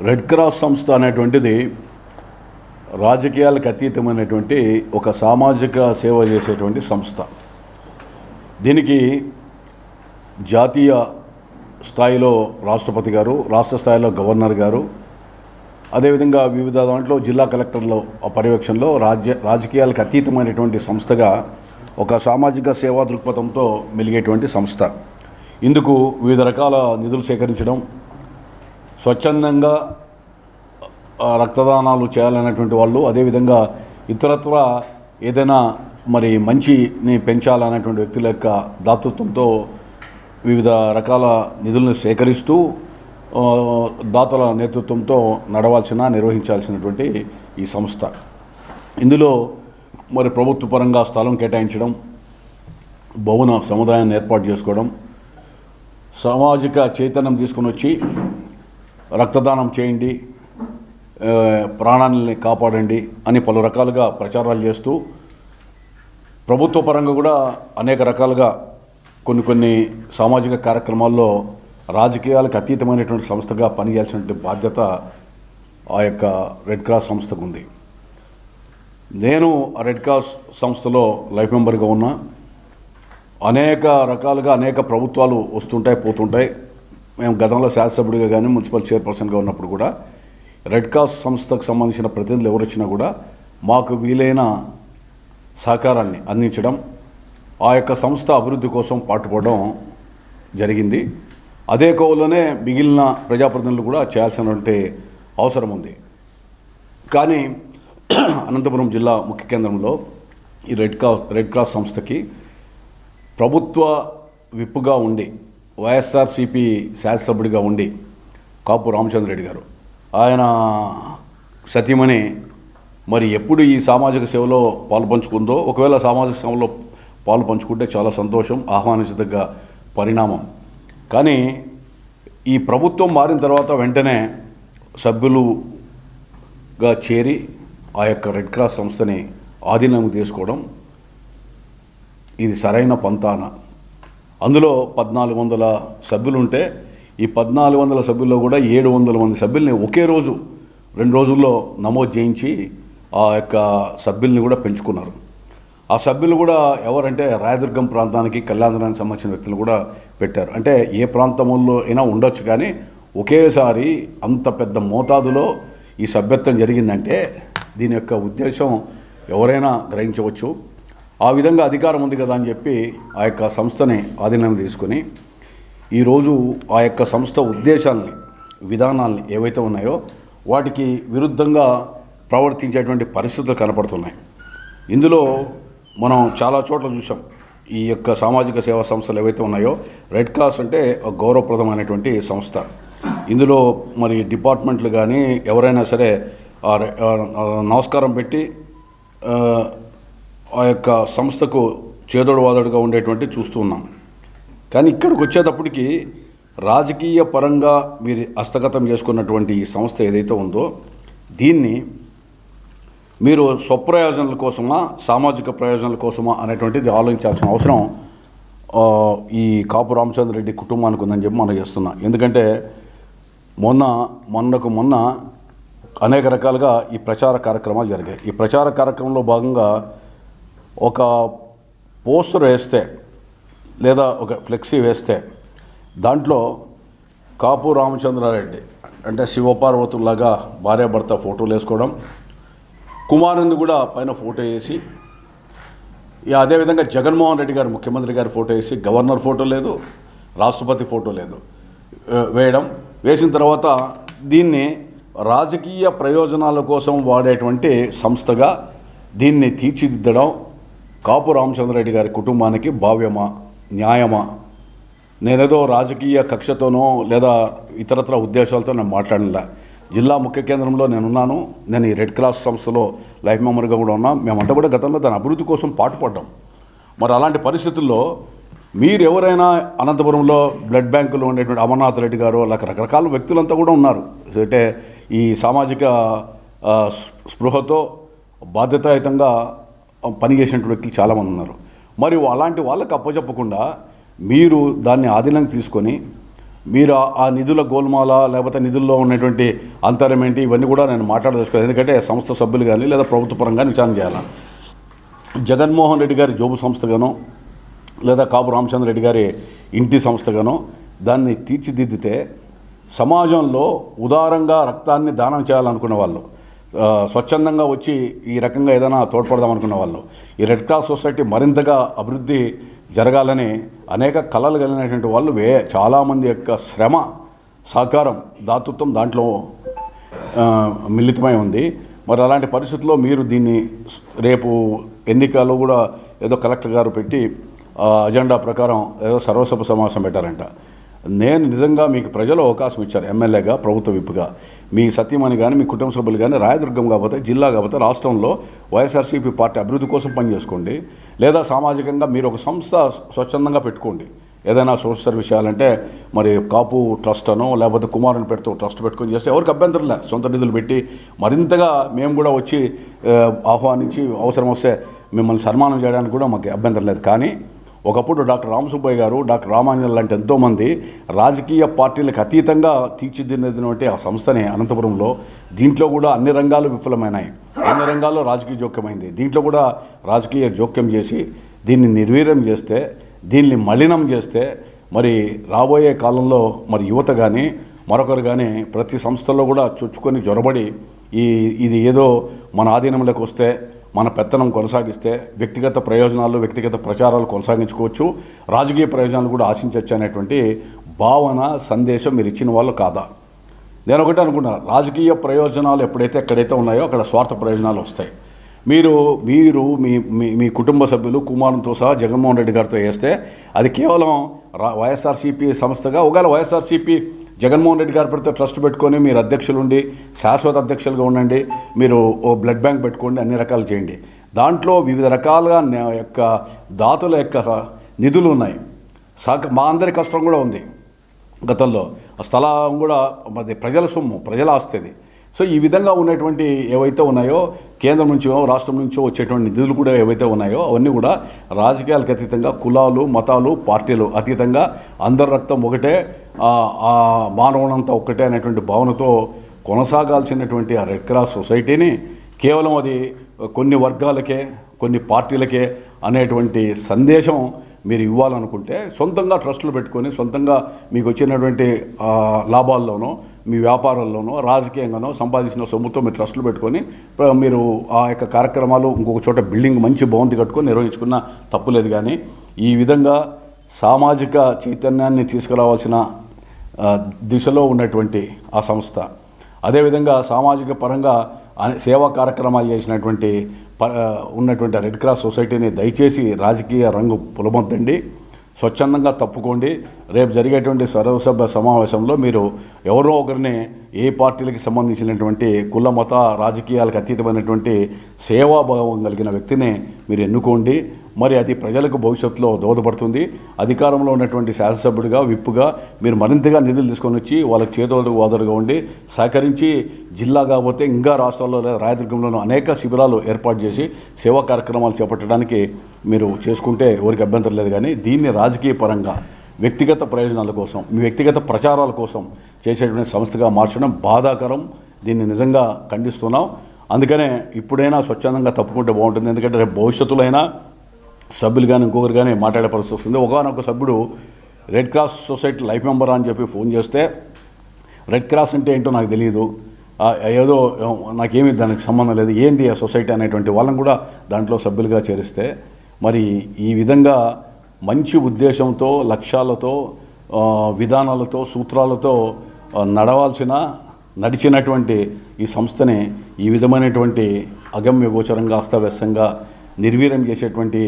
red cross సంస్థ అనేటువంటిది రాజకీయాలకు అతీతమైనటువంటి ఒక సామాజిక సేవ చేసేటువంటి సంస్థ దీనికి జాతీయ స్థాయిలో రాష్ట్రపతి గారు రాష్ట్ర స్థాయిలో గవర్నర్ గారు అదేవిధంగా వివిధ దాంట్లో జిల్లా కలెక్టర్ల పర్యవేక్షణలో రాజ్య రాజకీయాలకు అతీతమైనటువంటి సంస్థగా ఒక సామాజిక సేవా దృక్పథంతో మెలిగేటువంటి సంస్థ ఇందుకు వివిధ రకాల నిధులు సేకరించడం స్వచ్ఛందంగా ఆ, రక్తదానాలు చేయాలనేటువంటి వాళ్ళు అదేవిధంగా ఇతరత్ర ఏదైనా మరి మంచిని పెంచాలనేటువంటి వ్యక్తుల యొక్క దాతృత్వంతో వివిధ రకాల నిధులను సేకరిస్తూ ఆ, దాతల నేతృత్వంతో నడవాల్సిన నిర్వహించాల్సినటువంటి ఈ సంస్థ ఇందులో మరి ప్రభుత్వ పరంగా స్థలం కేటాయించడం భవన సముదాయాన్ని ఏర్పాటు చేసుకోవడం సామాజిక చైతన్యం తీసుకొని వచ్చి రక్తదానం చేయండి ఆ, ప్రాణాలని కాపాడండి అని పలు రకాలుగా ప్రచారాలు చేస్తూ ప్రభుత్వ పరంగా కూడా అనేక రకాలుగా కొన్ని కొన్ని సామాజిక కార్యక్రమాల్లో రాజకీయాలకు అతీతమైనటువంటి సంస్థగా పనిచేయాల్సినటువంటి బాధ్యత ఆ యొక్క రెడ్ క్రాస్ సంస్థకు ఉంది నేను ఆ రెడ్ క్రాస్ సంస్థలో లైఫ్ మెంబర్గా ఉన్నా అనేక రకాలుగా అనేక ప్రభుత్వాలు వస్తుంటాయి పోతుంటాయి మేము గతంలో శాసనసభ్యుడిగా కానీ మున్సిపల్ చైర్పర్సన్గా ఉన్నప్పుడు కూడా రెడ్ క్రాస్ సంస్థకు సంబంధించిన ప్రతినిధులు ఎవరు వచ్చినా కూడా మాకు వీలైన సహకారాన్ని అందించడం ఆ యొక్క సంస్థ అభివృద్ధి కోసం పాటుపడడం జరిగింది అదే కోవలోనే మిగిలిన ప్రజాప్రతినిధులు కూడా చేయాల్సినటువంటి అవసరం ఉంది కానీ అనంతపురం జిల్లా ముఖ్య కేంద్రంలో ఈ రెడ్ క్రాస్ రెడ్ క్రాస్ సంస్థకి ప్రభుత్వ విప్పుగా ఉండి వైఎస్ఆర్సిపి శాసనసభ్యుడిగా ఉండి కాపు రామచంద్రరెడ్డి గారు ఆయన సతీమణి మరి ఎప్పుడు ఈ సామాజిక సేవలో పాలు పంచుకుందో ఒకవేళ సామాజిక సేవలో పాలు పంచుకుంటే చాలా సంతోషం ఆహ్వానించదగ్గ పరిణామం కానీ ఈ ప్రభుత్వం మారిన తర్వాత వెంటనే సభ్యులుగా చేరి ఆ యొక్క రెడ్ క్రాస్ సంస్థని ఆధీనం తీసుకోవడం ఇది సరైన పంతాన అందులో పద్నాలుగు వందల సభ్యులు ఉంటే ఈ పద్నాలుగు వందల సభ్యుల్లో కూడా ఏడు వందల మంది సభ్యుల్ని ఒకే రోజు రెండు రోజుల్లో నమోదు చేయించి ఆ యొక్క సభ్యుల్ని కూడా పెంచుకున్నారు ఆ సభ్యులు కూడా ఎవరంటే రాయదుర్గం ప్రాంతానికి కళ్యాణానికి సంబంధించిన వ్యక్తులు కూడా పెట్టారు అంటే ఏ ప్రాంతంలో అయినా ఉండొచ్చు కానీ ఒకేసారి అంత పెద్ద మోతాదులో ఈ సభ్యత్వం జరిగిందంటే దీని యొక్క ఉద్దేశం ఎవరైనా గ్రహించవచ్చు ఆ విధంగా అధికారం ఉంది కదా అని చెప్పి ఆ యొక్క సంస్థని ఆధీనం తీసుకొని ఈరోజు ఆ యొక్క సంస్థ ఉద్దేశాలని విధానాల్ని ఏవైతే ఉన్నాయో వాటికి విరుద్ధంగా ప్రవర్తించేటువంటి పరిస్థితులు కనపడుతున్నాయి ఇందులో మనం చాలా చోట్ల చూసాం ఈ యొక్క సామాజిక సేవా సంస్థలు ఏవైతే ఉన్నాయో రెడ్ క్రాస్ అంటే ఒక గౌరవప్రదమైనటువంటి సంస్థ ఇందులో మరి డిపార్ట్మెంట్లు కానీ ఎవరైనా సరే ఆ రె- ఆ నమస్కారం పెట్టి ఆ, ఆ యొక్క సంస్థకు చేదోడు వాదోడుగా ఉండేటువంటి చూస్తూ ఉన్నాం కానీ ఇక్కడికి వచ్చేటప్పటికి రాజకీయ పరంగా మీరు హస్తగతం చేసుకున్నటువంటి ఈ సంస్థ ఏదైతే ఉందో దీన్ని మీరు స్వప్రయోజనాల కోసమా సామాజిక ప్రయోజనాల కోసమా అనేటువంటిది ఆలోచించాల్సిన అవసరం ఆ, ఈ కాపు రామచంద్రరెడ్డి కుటుంబానికి ఉందని చెప్పి మనం చేస్తున్నా ఎందుకంటే మొన్న మొన్నకు మొన్న అనేక రకాలుగా ఈ ప్రచార కార్యక్రమాలు జరిగాయి ఈ ప్రచార కార్యక్రమంలో భాగంగా ఒక పోస్టర్ వేస్తే లేదా ఒక ఫ్లెక్సీ వేస్తే దాంట్లో కాపు రామచంద్రారెడ్డి అంటే శివపార్వతుల్లాగా భార్యాభర్త ఫోటోలు వేసుకోవడం కుమారుని కూడా పైన ఫోటో వేసి ఇక అదేవిధంగా జగన్మోహన్ రెడ్డి గారు ముఖ్యమంత్రి గారి ఫోటో వేసి గవర్నర్ ఫోటో లేదు రాష్ట్రపతి ఫోటో లేదు ఆ, వేయడం వేసిన తర్వాత దీన్ని రాజకీయ ప్రయోజనాల కోసం వాడేటువంటి సంస్థగా దీన్ని తీర్చిదిద్దడం కాపు రామచంద్రరెడ్డి గారి కుటుంబానికి భావ్యమా న్యాయమా నేనేదో రాజకీయ కక్షతోనో లేదా ఇతరత్ర ఉద్దేశాలతో నేను మాట్లాడలే జిల్లా ముఖ్య కేంద్రంలో నేనున్నాను నేను ఈ రెడ్ క్రాస్ సంస్థలో లైఫ్ మెంబర్గా కూడా ఉన్నా మేమంతా కూడా గతంలో దాని అభివృద్ధి కోసం పాటుపడ్డాం మరి అలాంటి పరిస్థితుల్లో మీరు ఎవరైనా అనంతపురంలో బ్లడ్ బ్యాంకులో ఉండేటువంటి అమర్నాథ్ రెడ్డి గారు అలా రకరకాల వ్యక్తులంతా కూడా ఉన్నారు అంటే ఈ సామాజిక ఆ, స్పృహతో బాధ్యతాయుతంగా పనిచేసినటువంటి వ్యక్తులు చాలామంది ఉన్నారు మరి అలాంటి వాళ్ళకి అప్పచెప్పకుండా మీరు దాన్ని ఆధీనంగా తీసుకొని మీరు ఆ- ఆ నిధుల గోల్మాల లేకపోతే నిధుల్లో ఉన్నటువంటి అంతరం ఏంటి ఇవన్నీ కూడా నేను మాట్లాడదలుచుకోలేదు ఎందుకంటే సంస్థ సభ్యులు కానీ లేదా ప్రభుత్వ పరంగా విచారణ చేయాలి జగన్మోహన్ రెడ్డి గారి జోబు సంస్థగానో లేదా కాపు రామచంద్ర రెడ్డి గారి ఇంటి సంస్థగానో దాన్ని తీర్చిదిద్దితే సమాజంలో ఉదారంగా రక్తాన్ని దానం చేయాలనుకున్న వాళ్ళు ఆ, స్వచ్ఛందంగా వచ్చి ఈ రకంగా ఏదైనా తోడ్పడదాం అనుకున్న వాళ్ళు ఈ రెడ్ క్రాస్ సొసైటీ మరింతగా అభివృద్ధి జరగాలని అనేక కళలు కలిగినటువంటి వాళ్ళు వే చాలామంది యొక్క శ్రమ సహకారం దాతృత్వం దాంట్లో ఆ, మిళితమై ఉంది మరి అలాంటి పరిస్థితుల్లో మీరు దీన్ని స్- రేపు ఎన్నికల్లో కూడా ఏదో కలెక్టర్ గారు పెట్టి ఆ, అజెండా ప్రకారం ఏదో సర్వసభ సమావేశం పెట్టారంట నేను నిజంగా మీకు ప్రజలు అవకాశం ఇచ్చారు ఎమ్మెల్యేగా ప్రభుత్వ విప్పుగా మీ సత్యమణి కానీ మీ కుటుంబ సభ్యులు కానీ రాయదుర్గం కాకపోతే జిల్లా కాకపోతే రాష్ట్రంలో వైఎస్ఆర్సీపీ పార్టీ అభివృద్ధి కోసం పనిచేసుకోండి లేదా సామాజికంగా మీరు ఒక సంస్థ స్వచ్ఛందంగా పెట్టుకోండి ఏదైనా సోషల్ సర్వీస్ చేయాలంటే మరి కాపు ట్రస్ట్ అనో లేకపోతే కుమారుని పెడుతూ ట్రస్ట్ పెట్టుకొని చేస్తే ఎవరికి అభ్యంతరం లే సొంత నిధులు పెట్టి మరింతగా మేము కూడా వచ్చి ఆ, ఆహ్వానించి అవసరం వస్తే మిమ్మల్ని సన్మానం చేయడానికి కూడా మాకు అభ్యంతరం లేదు కానీ ఒకప్పుడు డాక్టర్ రామసుబ్బయ్య గారు డాక్టర్ రామాంజన్ లాంటి ఎంతోమంది రాజకీయ పార్టీలకు అతీతంగా తీర్చిదిద్దినటువంటి ఆ సంస్థనే అనంతపురంలో దీంట్లో కూడా అన్ని రంగాలు విఫలమైనాయి అన్ని రంగాల్లో రాజకీయ జోక్యమైంది దీంట్లో కూడా రాజకీయ జోక్యం చేసి దీన్ని నిర్వీర్యం చేస్తే దీన్ని మలినం చేస్తే మరి రాబోయే కాలంలో మరి యువత కానీ మరొకరు కానీ ప్రతి సంస్థలో కూడా చొచ్చుకొని జొరబడి ఈ ఇది ఏదో మన ఆధీనంలోకి వస్తే మన పెత్తనం కొనసాగిస్తే వ్యక్తిగత ప్రయోజనాలు వ్యక్తిగత ప్రచారాలు కొనసాగించుకోవచ్చు రాజకీయ ప్రయోజనాలు కూడా ఆశించవచ్చు అనేటువంటి భావన సందేశం మీరు ఇచ్చిన వాళ్ళు కాదా నేను ఒకటే అనుకున్నా రాజకీయ ప్రయోజనాలు ఎప్పుడైతే ఎక్కడైతే ఉన్నాయో అక్కడ స్వార్థ ప్రయోజనాలు వస్తాయి మీరు మీరు మీ మీ మీ కుటుంబ సభ్యులు కుమారునితో సహా జగన్మోహన్ రెడ్డి గారితో వేస్తే అది కేవలం రా వైఎస్ఆర్సీపీ సంస్థగా ఒకవేళ వైఎస్ఆర్సీపీ జగన్మోహన్ రెడ్డి గారి పెడితే ట్రస్ట్ పెట్టుకొని మీరు అధ్యక్షులు ఉండి శాశ్వత అధ్యక్షులుగా ఉండండి మీరు ఓ బ్లడ్ బ్యాంక్ పెట్టుకోండి అన్ని రకాలు చేయండి దాంట్లో వివిధ రకాలుగా నే- యొక్క దాతల యొక్క నిధులు ఉన్నాయి సాక మా అందరి కష్టం కూడా ఉంది గతంలో ఆ స్థలం కూడా అది ప్రజల సొమ్ము ప్రజల ఆస్తి అది సో ఈ విధంగా ఉన్నటువంటి ఏవైతే ఉన్నాయో కేంద్రం నుంచో రాష్ట్రం నుంచో వచ్చేటువంటి నిధులు కూడా ఏవైతే ఉన్నాయో అవన్నీ కూడా రాజకీయాలకు అతీతంగా కులాలు మతాలు పార్టీలు అతీతంగా అందరి రక్తం ఒకటే ఆ, ఆ మానవునంతా ఒక్కటే అనేటువంటి భావనతో కొనసాగాల్సినటువంటి ఆ రెడ్ క్రాస్ సొసైటీని కేవలం అది కొన్ని వర్గాలకే కొన్ని పార్టీలకే అనేటువంటి సందేశం మీరు ఇవ్వాలనుకుంటే సొంతంగా ట్రస్టులు పెట్టుకొని సొంతంగా మీకు వచ్చినటువంటి ఆ, లాభాల్లోనో మీ వ్యాపారాల్లోనో రాజకీయంగానో సంపాదించిన సొమ్ముతో మీరు ట్రస్టులు పెట్టుకొని ప- మీరు ఆ యొక్క కార్యక్రమాలు ఇంకొక చోట బిల్డింగ్ మంచి భవంతి కట్టుకొని నిర్వహించుకున్న తప్పులేదు కానీ ఈ విధంగా సామాజిక చైతన్యాన్ని తీసుకురావాల్సిన ఆ, దిశలో ఉన్నటువంటి ఆ సంస్థ అదేవిధంగా సామాజిక పరంగా అనే- సేవా కార్యక్రమాలు చేసినటువంటి ప ఉన్నటువంటి ఆ రెడ్ క్రాస్ సొసైటీని దయచేసి రాజకీయ రంగు పులమొద్దండి స్వచ్ఛందంగా తప్పుకోండి రేపు జరిగేటువంటి సర్వసభ సమావేశంలో మీరు ఎవరో ఒకరిని ఏ పార్టీలకి సంబంధించినటువంటి కుల మత రాజకీయాలకు అతీతమైనటువంటి సేవాభావం కలిగిన వ్యక్తిని మీరు ఎన్నుకోండి మరి అది ప్రజలకు భవిష్యత్తులో దోహదపడుతుంది అధికారంలో ఉన్నటువంటి శాసనసభ్యుడిగా విప్పుగా మీరు మరింతగా నిధులు తీసుకొని వచ్చి వాళ్ళకి చేదోడు వాదోడుగా ఉండి సహకరించి జిల్లా కాకపోతే ఇంకా రాష్ట్రాల్లో లేదా రాయదుర్గంలోనూ అనేక శిబిరాలు ఏర్పాటు చేసి సేవా కార్యక్రమాలు చేపట్టడానికి మీరు చేసుకుంటే ఎవరికి అభ్యంతరం లేదు కానీ దీన్ని రాజకీయ పరంగా వ్యక్తిగత ప్రయోజనాల కోసం మీ వ్యక్తిగత ప్రచారాల కోసం చేసేటువంటి సంస్థగా మార్చడం బాధాకరం దీన్ని నిజంగా ఖండిస్తున్నాం అందుకనే ఇప్పుడైనా స్వచ్ఛందంగా తప్పుకుంటే బాగుంటుంది ఎందుకంటే రేపు భవిష్యత్తులో అయినా సభ్యులు కానీ ఇంకొకరు కానీ మాట్లాడే పరిస్థితి వస్తుంది ఒకనొక సభ్యుడు red cross society life member అని చెప్పి ఫోన్ చేస్తే రెడ్ క్రాస్ అంటే ఏంటో నాకు తెలియదు ఆ, ఏదో నాకేమీ దానికి సంబంధం లేదు ఏంటి ఆ సొసైటీ అనేటువంటి వాళ్ళని కూడా దాంట్లో సభ్యులుగా చేరిస్తే మరి ఈ విధంగా మంచి ఉద్దేశంతో లక్ష్యాలతో ఆ, విధానాలతో సూత్రాలతో ఆ, నడవాల్సిన నడిచినటువంటి ఈ సంస్థని ఈ విధమైనటువంటి అగమ్య గోచరంగా అస్తవ్యస్తంగా నిర్వీర్యం చేసేటువంటి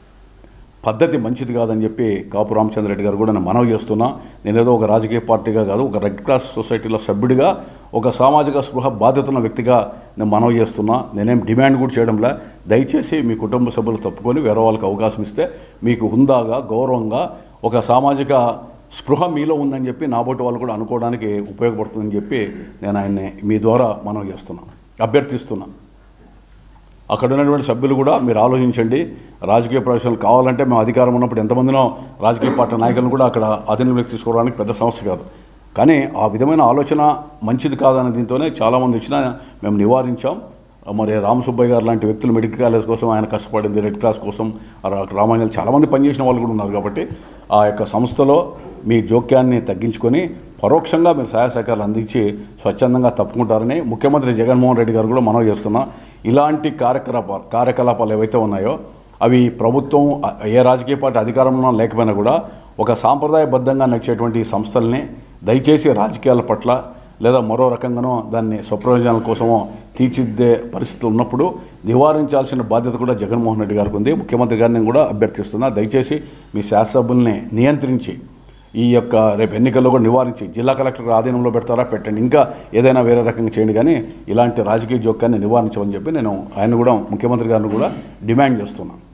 పద్ధతి మంచిది కాదని చెప్పి కాపు రామచంద్రరెడ్డి గారు కూడా నేను మనవి చేస్తున్నా నేను ఏదో ఒక రాజకీయ పార్టీగా కాదు ఒక రెడ్ క్రాస్ సొసైటీలో సభ్యుడిగా ఒక సామాజిక స్పృహ బాధ్యత ఉన్న వ్యక్తిగా నేను మనవి చేస్తున్నా నేనేం డిమాండ్ కూడా చేయడంలే దయచేసి మీ కుటుంబ సభ్యులు తప్పుకొని వేరే వాళ్ళకి అవకాశం ఇస్తే మీకు హుందాగా గౌరవంగా ఒక సామాజిక స్పృహ మీలో ఉందని చెప్పి నాబోటి వాళ్ళు కూడా అనుకోవడానికి ఉపయోగపడుతుందని చెప్పి నేను ఆయన్ని మీ ద్వారా మనవి చేస్తున్నాను అభ్యర్థిస్తున్నాను అక్కడ ఉన్నటువంటి సభ్యులు కూడా మీరు ఆలోచించండి రాజకీయ ప్రవేశాలు కావాలంటే మేము అధికారం ఉన్నప్పుడు ఎంతమందినో రాజకీయ పార్టీ నాయకులను కూడా అక్కడ అధీనంలోకి తీసుకోవడానికి పెద్ద సమస్య కాదు కానీ ఆ విధమైన ఆలోచన మంచిది కాదనే దీంతోనే చాలామంది వచ్చినా మేము నివారించాం మరి రామసుబ్బయ్య గారు లాంటి వ్యక్తులు మెడికల్ కాలేజ్ కోసం ఆయన కష్టపడింది రెడ్ క్రాస్ కోసం రామాంజలి చాలామంది పనిచేసిన వాళ్ళు కూడా ఉన్నారు కాబట్టి ఆ యొక్క సంస్థలో మీ జోక్యాన్ని తగ్గించుకొని పరోక్షంగా మీరు సహాయ సహకారాలు అందించి స్వచ్ఛందంగా తప్పుకుంటారని ముఖ్యమంత్రి జగన్మోహన్ రెడ్డి గారు కూడా మనవి చేస్తున్నా ఇలాంటి కార్యకలాపాలు కార్యకలాపాలు ఏవైతే ఉన్నాయో అవి ప్రభుత్వం అ- ఏ రాజకీయ పార్టీ అధికారంలో లేకపోయినా కూడా ఒక సాంప్రదాయబద్ధంగా నడిచేటువంటి ఈ సంస్థల్ని దయచేసి రాజకీయాల పట్ల లేదా మరో రకంగానో దాన్ని స్వప్రయోజనాల కోసమో తీర్చిదిద్దే పరిస్థితులు ఉన్నప్పుడు నివారించాల్సిన బాధ్యత కూడా జగన్మోహన్ రెడ్డి గారికి ఉంది ముఖ్యమంత్రి గారిని కూడా అభ్యర్థిస్తున్నా దయచేసి మీ శాసనసభ్యుల్ని నియంత్రించి ఈ యొక్క రేపు ఎన్నికల్లో కూడా నివారించి జిల్లా కలెక్టర్ ఆధీనంలో పెడతారా పెట్టండి ఇంకా ఏదైనా వేరే రకంగా చేయండి కానీ ఇలాంటి రాజకీయ జోక్యాన్ని నివారించమని చెప్పి నేను ఆయన కూడా ముఖ్యమంత్రి గారిని కూడా డిమాండ్ చేస్తున్నాను